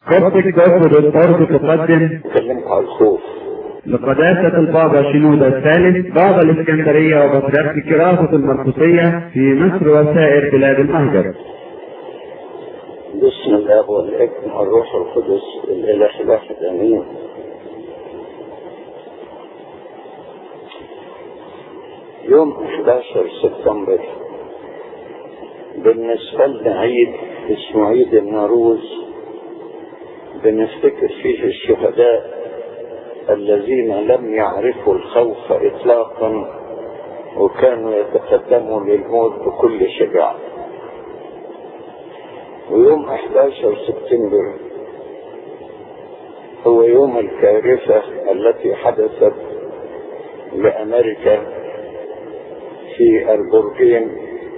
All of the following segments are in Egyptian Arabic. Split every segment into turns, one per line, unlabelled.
قصة تاخد الطرد تقدم
اتكلمت على الخوف
لقداسة البابا شنودة الثالث بابا الإسكندرية وبطريرك كراسة المرقسية في مصر وسائر بلاد المهجر
بسم الله والابن والروح القدس الاله الواحد امين يوم 11 سبتمبر بالنسبة لنا عيد اسمه عيد النوروز بنفتكر فيه الشهداء الذين لم يعرفوا الخوف اطلاقا وكانوا يتقدموا للموت بكل شجاعه ويوم 11 سبتمبر هو يوم الكارثة التي حدثت لأمريكا في البرجين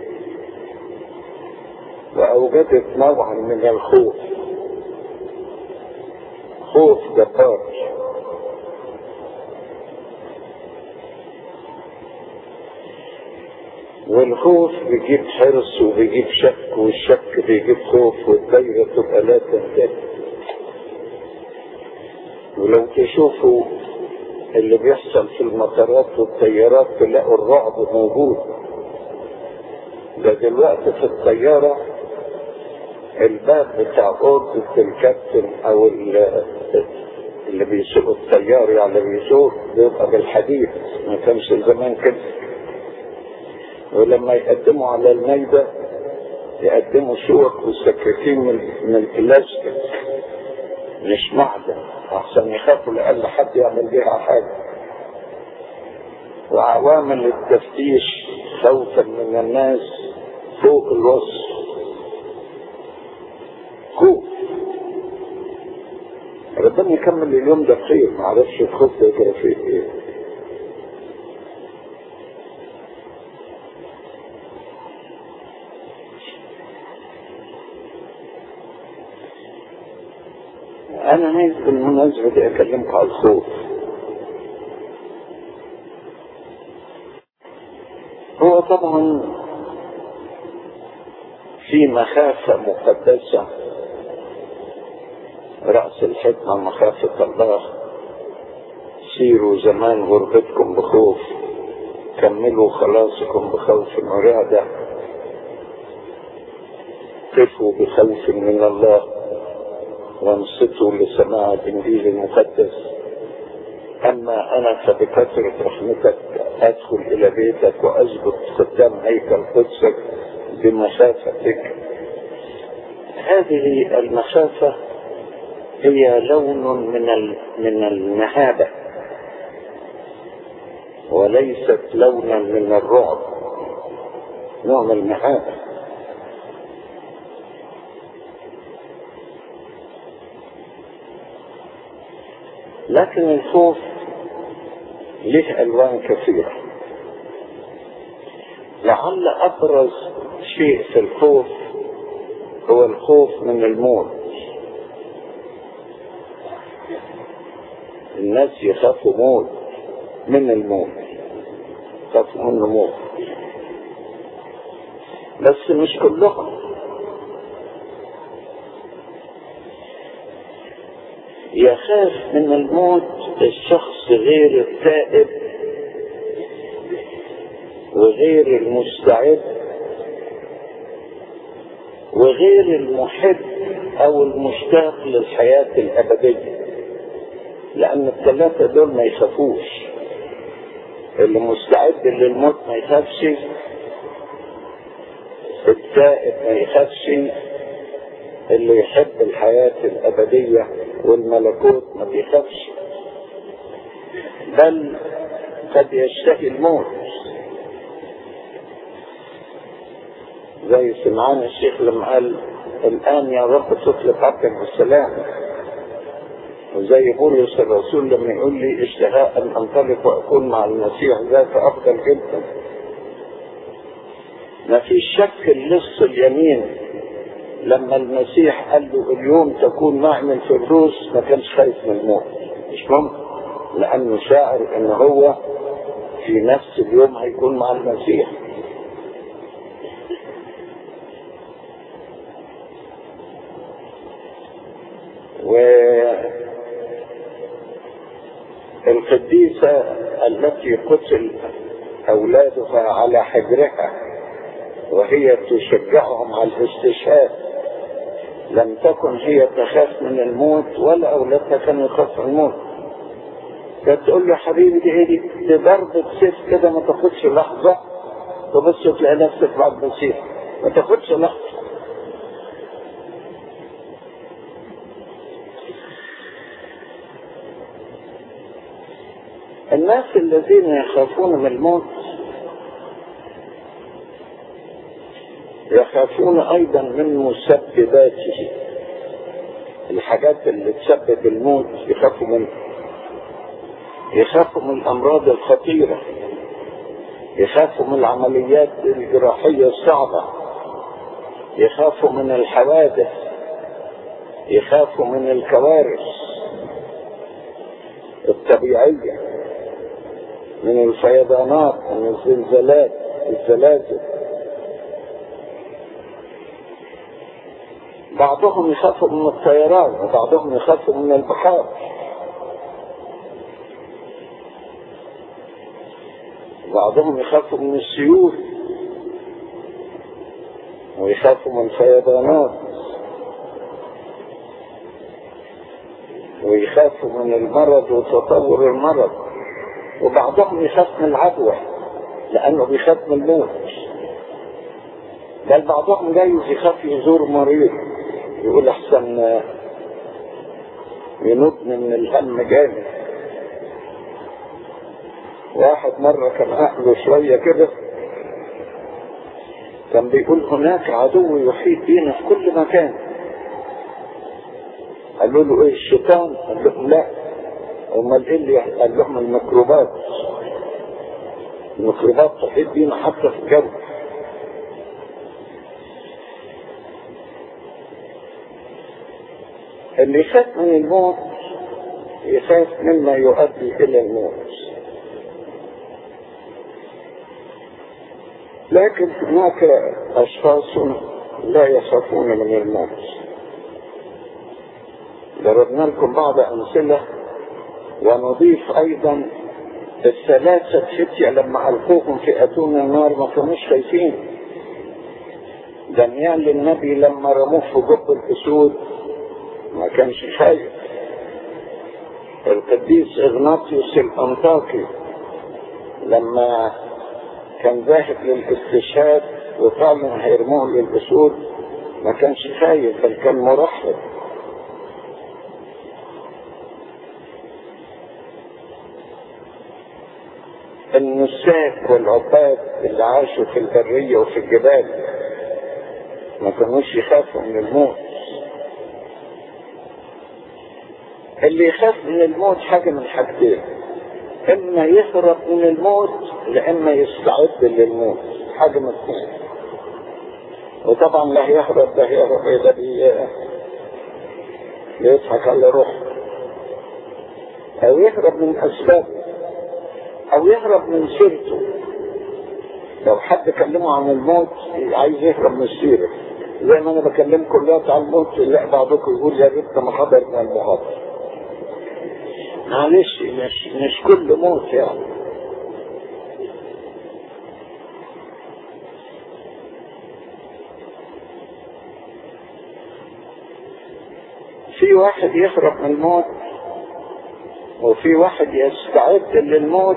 وأوجدت نوعا من الخوف خوف جبار والخوف بيجيب حرص وبيجيب شك والشك بيجيب خوف والدايرة تبقى لا تنتهي ولو تشوفوا اللي بيحصل في المطارات والطيارات تلاقوا الرعب موجود ده دلوقتي في الطيارة الباب بتاع أوضة الكابتن أو اللي بيسوق الطيار يعني بيسوق بيبقى بالحديد ما كانش زمان كده ولما يقدموا على الميدة يقدموا شوك وسكاكين من البلاستيك مش معدن احسن يخافوا لأقل حد يعمل بيها حاجة وعوامل التفتيش خوفا من الناس فوق الوصف خوف ربنا يكمل اليوم ده خير معرفش الخوف ده يجرى فيه ايه انا عايز بالمناسبة دي اكلمك على الخوف هو طبعا في مخافة مقدسة رأس الحكمة مخافة الله سيروا زمان غربتكم بخوف كملوا خلاصكم بخوف ورعدة قفوا بخوف من الله وانصتوا لسماع الانجيل المقدس اما انا فبكثرة رحمتك ادخل الى بيتك واثبت قدام هيكل قدسك بمخافتك هذه المخافة هي لون من من المهابة وليست لونا من الرعب نوع من المهابة لكن الخوف له الوان كثيره لعل ابرز شيء في الخوف هو الخوف من الموت الناس يخافوا موت من الموت يخافوا من الموت بس مش كلهم يخاف من الموت الشخص غير التائب وغير المستعد وغير المحب او المشتاق للحياة الابدية لان الثلاثة دول ما يخافوش اللي مستعد للموت ما يخافش التائب ما يخافش اللي يحب الحياة الابدية والملكوت ما بيخافش بل قد يشتهي الموت زي سمعان الشيخ لما قال الآن يا رب تطلق عبدك بالسلام وزي بولس الرسول لما يقول لي اشتهاء أن أنطلق وأكون مع المسيح ذاك أفضل جدا ما فيش شك اللص اليمين لما المسيح قال له اليوم تكون معي من الفردوس ما كانش خايف من الموت مش ممكن لأنه شاعر إن هو في نفس اليوم هيكون مع المسيح والقديسة التي قتل أولادها على حجرها وهي تشجعهم على الاستشهاد لم تكن هي تخاف من الموت ولا أولادها كانوا يخافوا من الموت كانت تقول له حبيبي دي ايه دي دي ضربة سيف كده ما تاخدش لحظة تبص تلاقي نفسك بعد مسيح ما تاخدش لحظة الناس الذين يخافون من الموت يخافون ايضا من مسبباته الحاجات اللي تسبب الموت يخافوا منها يخافوا من الامراض الخطيره يخافوا من العمليات الجراحيه الصعبه يخافوا من الحوادث يخافوا من الكوارث الطبيعيه من الفيضانات من الزلزالات الزلازل بعضهم يخافوا من الطيران وبعضهم يخافوا من البحار بعضهم يخافوا من السيول ويخافوا من الفيضانات ويخافوا من المرض وتطور المرض وبعضهم يخاف من العدوى لانه بيخاف من الموت بل بعضهم جايز يخاف يزور مريض يقول احسن ينوبني من الهم جامد واحد مرة كان عقله شوية كده كان بيقول هناك عدو يحيط بينا في كل مكان قالوا له ايه الشيطان قال لهم لا امال ايه اللي قال لهم الميكروبات الميكروبات تحيط بينا حتى في الجو اللي يخاف من الموت يخاف مما يؤدي الى الموت لكن هناك اشخاص لا يخافون من الموت ضربنا لكم بعض امثله ونضيف ايضا الثلاثه فتيه لما القوهم في اتون النار ما كانوش خايفين دانيال النبي لما رموه في جب الاسود ما كانش خايف القديس اغناطيوس الانطاكي لما كان ذاهب للاستشهاد وفعلا هيرموه للاسود ما كانش خايف بل كان مرحب النساك والعباد اللي عاشوا في البرية وفي الجبال ما كانوش يخافوا من الموت اللي يخاف من الموت حاجة من حاجتين اما يهرب من الموت لاما يستعد للموت حاجة من اثنين وطبعا لا يهرب ده يهرب ايه ده بي بيضحك على روحه او يهرب من اسبابه او يهرب من سيرته لو حد كلمه عن الموت عايز يهرب من السيره زي ما انا بكلمكم دلوقتي عن الموت لا بعضكم يقول يا ريت ما حضر من المحاضره معلش مش مش كل موت يعني في واحد يهرب من الموت وفي واحد يستعد للموت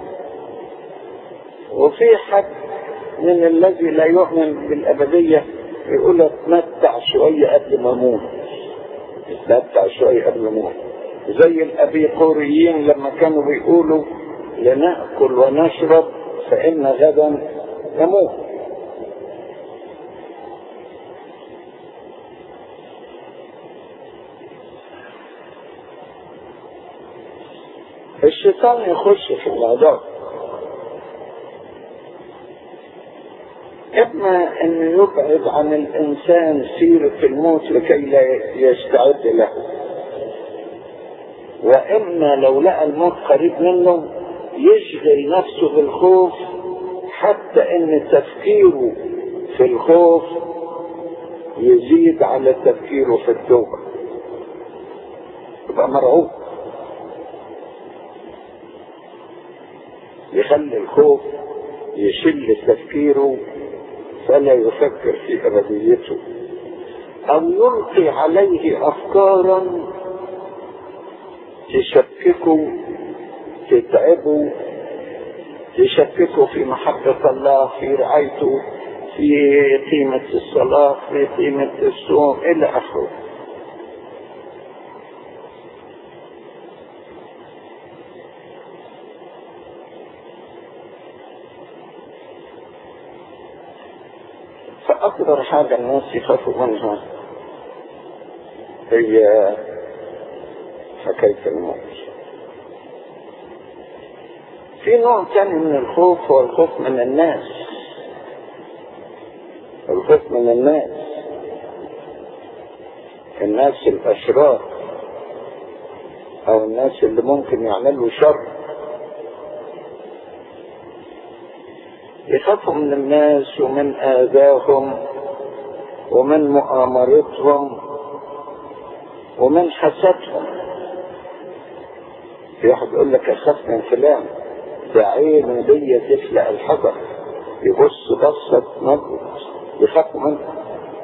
وفي حد من الذي لا يؤمن بالأبدية يقول اتمتع شوية قبل ما اموت اتمتع شوية قبل ما اموت زي الأبيقوريين لما كانوا بيقولوا لنأكل ونشرب فإن غدا نموت الشيطان يخش في الموضوع إما أن يبعد عن الإنسان سيرة الموت لكي لا يستعد له وإما لو لقى الموت قريب منه يشغل نفسه بالخوف حتى أن تفكيره في الخوف يزيد على تفكيره في التوبة يبقى مرعوب يخلي الخوف يشل تفكيره فلا يفكر في أبديته أو يلقي عليه أفكارا تشككه تتعبه تشككه في محبة الله في رعايته في قيمة الصلاة في قيمة الصوم إلى آخره فأكثر حاجة الناس يخافوا منها هي حكاية الموت في نوع ثاني من الخوف هو الخوف من الناس الخوف من الناس الناس الأشرار أو الناس اللي ممكن يعملوا شر يخافوا من الناس ومن آذاهم ومن مؤامرتهم ومن حسدهم في واحد يقول لك أخاف من فلان ده عين دي تفلق الحجر يبص بصة نبض يخافوا منها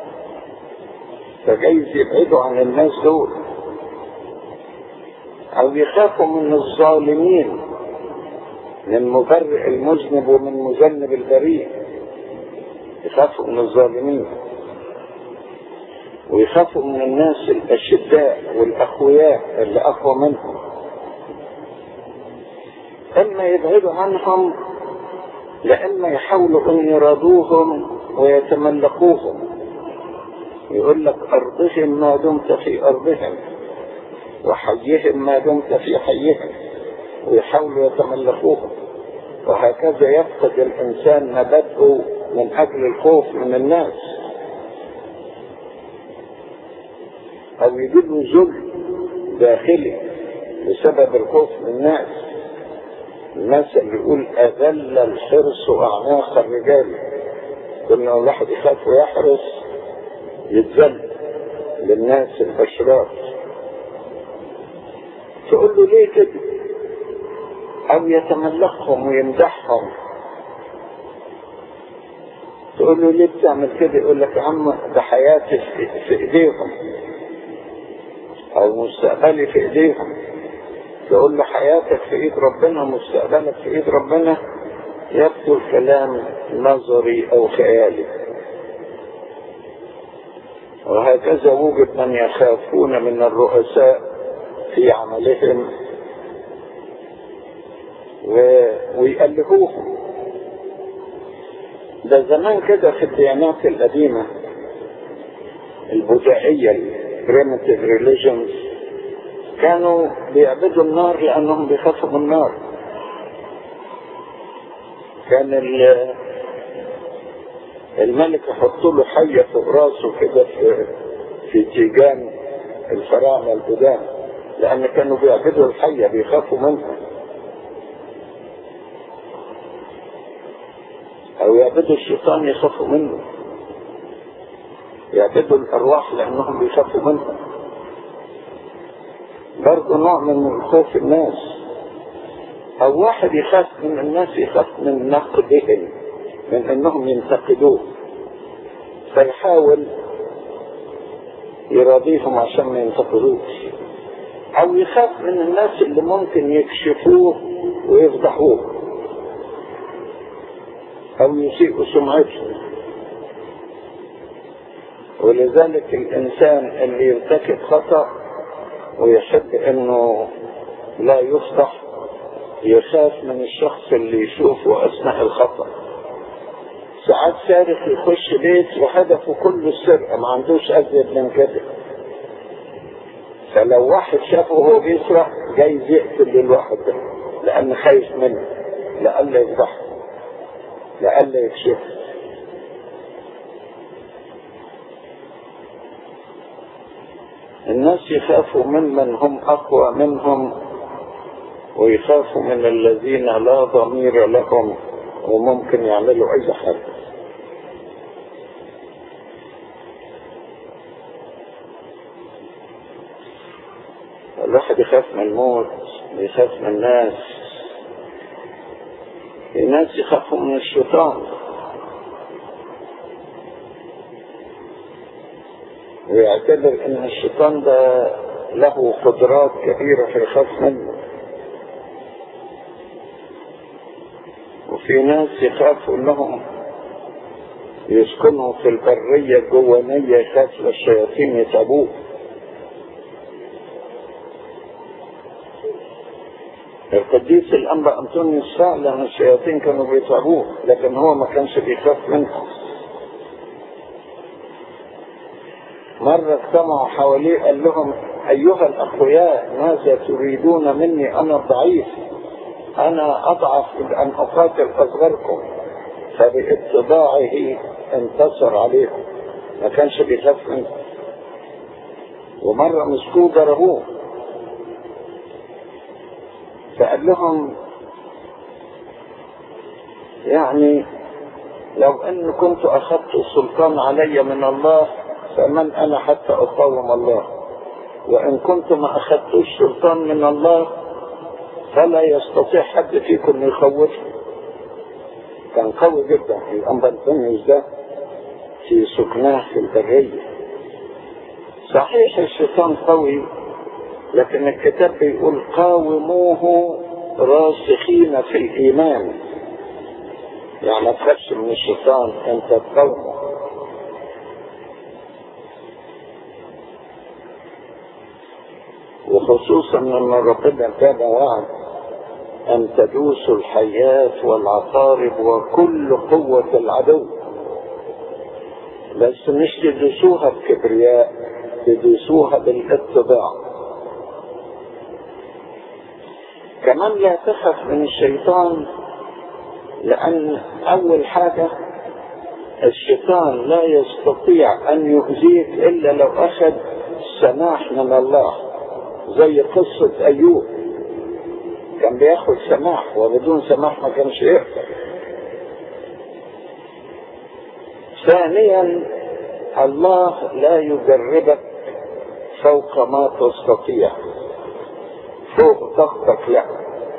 فجايز يبعدوا عن الناس دول أو يخافوا من الظالمين من مبرئ المذنب ومن مذنب البريء يخافوا من الظالمين ويخافوا من الناس الأشداء والأقوياء اللي أقوى منهم إما يبعدوا عنهم لإما يحاولوا أن يرادوهم ويتملقوهم يقول لك أرضهم ما دمت في أرضهم وحيهم ما دمت في حيهم ويحاولوا يتملقوهم وهكذا يفقد الإنسان مبادئه من أجل الخوف من الناس أو يجيب له ذل داخلي بسبب الخوف من الناس المثل يقول أذل الحرص أعناق الرجال كل ما الواحد يخاف ويحرص يتذل للناس الأشرار تقول له ليه كده أو يتملقهم ويمدحهم تقول له ليه بتعمل كده يقول لك يا عم ده حياتي في ايديهم او مستقبلي في ايديهم تقول له حياتك في ايد ربنا ومستقبلك في ايد ربنا يبدو الكلام نظري او خيالي وهكذا وجد من يخافون من الرؤساء في عملهم و... ويألهوهم ده زمان كده في الديانات القديمة البدائية البريمتيف ريليجنز كانوا بيعبدوا النار لأنهم بيخافوا من النار كان الملك يحط له حية فوق راسه كده في في تيجان الفراعنة القدام لأن كانوا بيعبدوا الحية بيخافوا منها أو يعبدوا الشيطان يخافوا منه يعبدوا الأرواح لأنهم بيخافوا منها برضه نوع من الخوف الناس أو واحد يخاف من الناس يخاف من نقدهم من أنهم ينتقدوه فيحاول يراضيهم عشان ما ينتقدوش أو يخاف من الناس اللي ممكن يكشفوه ويفضحوه أو يسيئوا سمعته ولذلك الإنسان اللي يرتكب خطأ ويحب إنه لا يفضح يخاف من الشخص اللي يشوفه أثناء الخطأ ساعات سارق يخش بيت وهدفه كله السرقة ما عندوش أزيد من كده فلو واحد شافه وهو بيسرق جايز يقتل الواحد ده لأنه خايف منه لألا يفضحه لألا يكشف الناس يخافوا ممن هم أقوى منهم ويخافوا من الذين لا ضمير لهم وممكن يعملوا أي حاجة الواحد يخاف من الموت يخاف من الناس الناس يخافوا من الشيطان ويعتبر ان الشيطان ده له قدرات كبيرة فيخاف منه وفي ناس يخافوا انهم يسكنوا في البرية الجوانية يخاف الشياطين يتعبوه القديس الأنبا أنطونيوس فعلا الشياطين كانوا بيتعبوه لكن هو ما كانش بيخاف منهم مرة اجتمعوا حواليه قال لهم أيها الأخوياء ماذا تريدون مني أنا الضعيف أنا أضعف من أن أقاتل أصغركم فباتباعه انتصر عليهم ما كانش بيخاف منهم ومرة مسكوه ضربوه فقال لهم يعني لو ان كنت اخذت السلطان علي من الله فمن انا حتى اقاوم الله وان كنت ما اخذتش سلطان من الله فلا يستطيع حد فيكم ان يخوفني كان قوي جدا الانبا انطونيوس ده في سكناه في البريه صحيح الشيطان قوي لكن الكتاب بيقول قاوموه راسخين في الايمان يعني ما تخافش من الشيطان انت تقاومه وخصوصا ان ربنا كان وعد ان تدوسوا الحياة والعقارب وكل قوة العدو بس مش تدوسوها بكبرياء تدوسوها بالاتباع كمان لا تخف من الشيطان لأن أول حاجة الشيطان لا يستطيع أن يؤذيك إلا لو أخذ سماح من الله زي قصة أيوب كان بياخد سماح وبدون سماح ما كانش يقدر ثانيا الله لا يجربك فوق ما تستطيع فوق طاقتك لا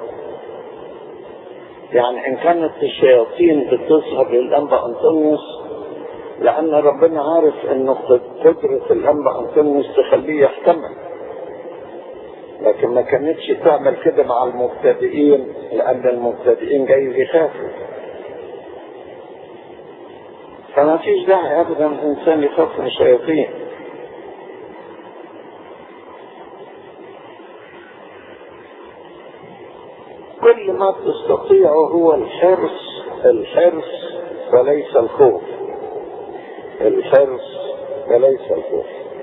يعني ان كانت الشياطين بتظهر للانبا انطونيوس لان ربنا عارف ان قدرة الانبا انطونيوس تخليه يحتمل لكن ما كانتش تعمل كده مع المبتدئين لان المبتدئين جايز يخافوا فما فيش داعي ابدا الانسان يخاف من الشياطين كل ما تستطيعه هو الحرص الحرص وليس الخوف الحرص وليس الخوف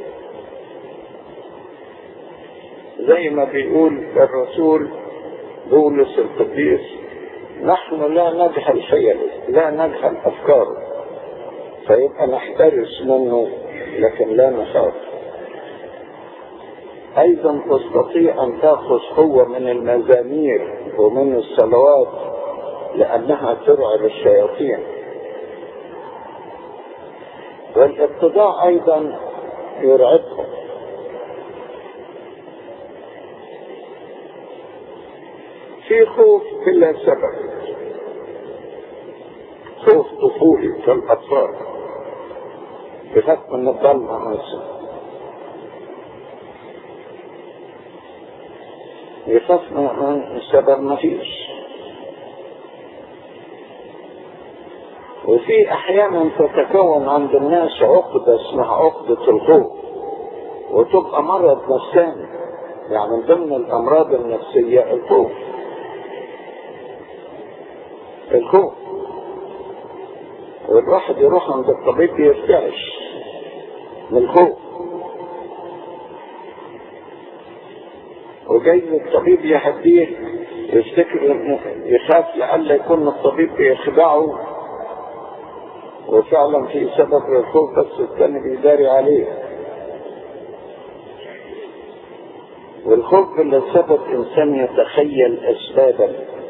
زي ما بيقول الرسول بولس القديس نحن لا نجهل حيله لا نجهل افكاره فيبقى نحترس منه لكن لا نخاف ايضا تستطيع ان تاخذ قوه من المزامير ومن الصلوات لانها ترعب الشياطين والاتضاع ايضا يرعبهم في خوف بلا سبب خوف طفولي كالاطفال بخاف من الضلمه مثلا يخاف من السبب ما فيش وفي احيانا تتكون عند الناس عقدة اسمها عقدة الخوف وتبقى مرض نفساني يعني من ضمن الامراض النفسية الخوف الخوف والواحد يروح عند الطبيب يرتعش من الخوف وجاي الطبيب يهديه يفتكر انه يخاف لألا يكون الطبيب بيخدعه وفعلا في سبب للخوف بس الثاني بيداري عليه والخوف اللي سبب انسان يتخيل اسبابا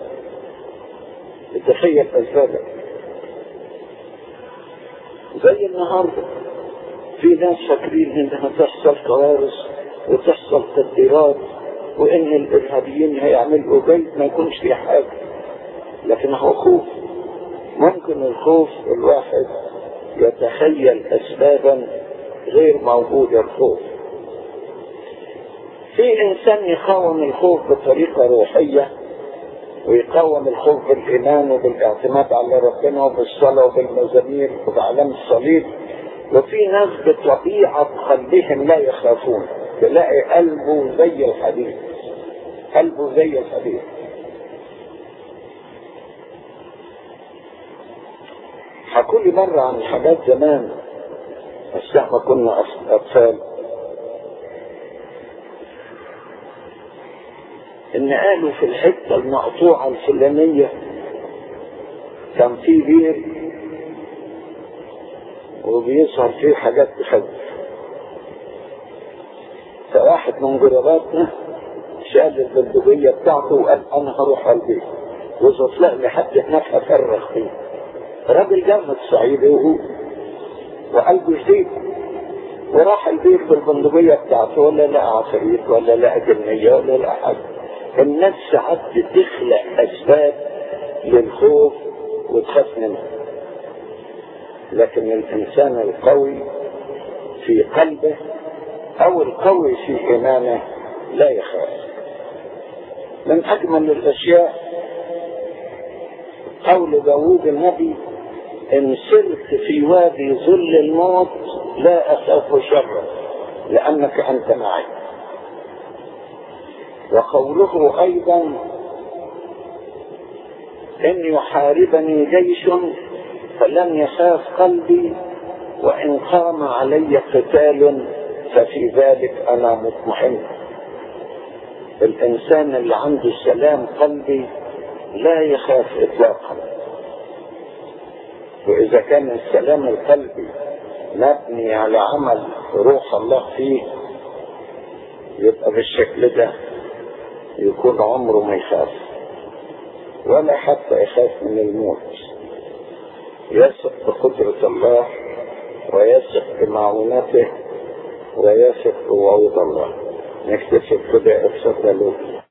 يتخيل اسبابا زي النهارده في ناس فاكرين انها تحصل كوارث وتحصل تدبيرات وان الارهابيين هيعملوا بيت ما يكونش فيه حاجه لكن هو خوف ممكن الخوف الواحد يتخيل اسبابا غير موجوده الخوف في انسان يقاوم الخوف بطريقه روحيه ويقاوم الخوف بالايمان وبالاعتماد على ربنا وبالصلاه وبالمزامير وباعلام الصليب وفي ناس بطبيعه قلبهم لا يخافون تلاقي قلبه زي الحديد قلبه زي الحديد حكوا لي مرة عن حاجات زمان بس احنا كنا أطفال إن قالوا في الحتة المقطوعة الفلانية كان في بير وبيظهر فيه حاجات تخوف فواحد من جرباتنا شال البندقية بتاعته وقال أنا هروح على البيت وزطلق لحد هناك أفرغ فيه راجل جامد صعيدي وهو وقلبه جديد وراح البيت بالبندقية بتاعته ولا لقى عفريت ولا لقى جنية ولا لقى حاجة الناس ساعات بتخلق أسباب للخوف وتخاف منه لكن الإنسان القوي في قلبه أو القوي في إيمانه لا يخاف من أجمل الأشياء قول داوود النبي إن سرت في وادي ظل الموت لا أخاف شرا لأنك أنت معي وقوله أيضا إن يحاربني جيش فلن يخاف قلبي وإن قام علي قتال ففي ذلك أنا مطمئن الإنسان اللي عنده سلام قلبي لا يخاف إطلاقا وإذا كان السلام القلبي مبني على عمل روح الله فيه يبقى بالشكل ده يكون عمره ما يخاف ولا حتى يخاف من الموت يثق بقدرة الله ويثق بمعونته ويثق بوعود الله نكتشف كده اتفضلوا